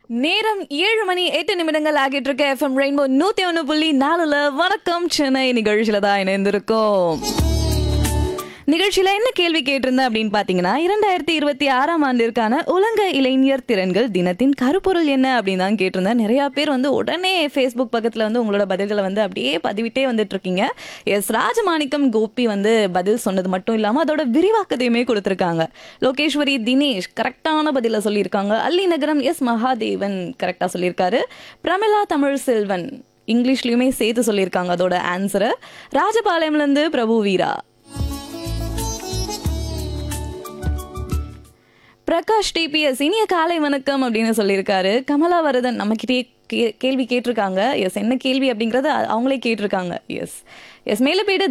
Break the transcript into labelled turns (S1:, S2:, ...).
S1: நேரம் ஏழு மணி எட்டு நிமிடங்கள் ஆகிட்டு இருக்க எஃப்எம் ரெயின்போ நூத்தி ஒன்று புள்ளி நாலுல வணக்கம் சென்னை நிகழ்ச்சியில தான் இணைந்திருக்கோம் நிகழ்ச்சியில என்ன கேள்வி கேட்டிருந்தேன் அப்படின்னு பாத்தீங்கன்னா இரண்டாயிரத்தி இருபத்தி ஆறாம் ஆண்டிற்கான உலக இளைஞர் திறன்கள் தினத்தின் கருப்பொருள் என்ன அப்படின்னு தான் கேட்டிருந்தேன் நிறைய பேர் வந்து உடனே ஃபேஸ்புக் பக்கத்துல வந்து உங்களோட பதில்களை வந்து அப்படியே பதிவிட்டே வந்துட்டு இருக்கீங்க எஸ் ராஜமாணிக்கம் கோபி வந்து பதில் சொன்னது மட்டும் இல்லாம அதோட விரிவாக்கத்தையுமே கொடுத்திருக்காங்க லோகேஸ்வரி தினேஷ் கரெக்டான பதில சொல்லியிருக்காங்க அல்லி நகரம் எஸ் மகாதேவன் கரெக்டா சொல்லியிருக்காரு பிரமிளா தமிழ் செல்வன் இங்கிலீஷ்லயுமே சேர்த்து சொல்லியிருக்காங்க அதோட ஆன்சரை ராஜபாளையம்ல இருந்து பிரபு வீரா பிரகாஷ் டிபிஎஸ் இனிய காலை வணக்கம் அப்படின்னு சொல்லியிருக்காரு கமலாவரதன் நம்மக்கிட்டே கே கேள்வி கேட்டிருக்காங்க எஸ் என்ன கேள்வி அப்படிங்கறத அவங்களே கேட்டிருக்காங்க எஸ் எஸ் மேலப்பேடு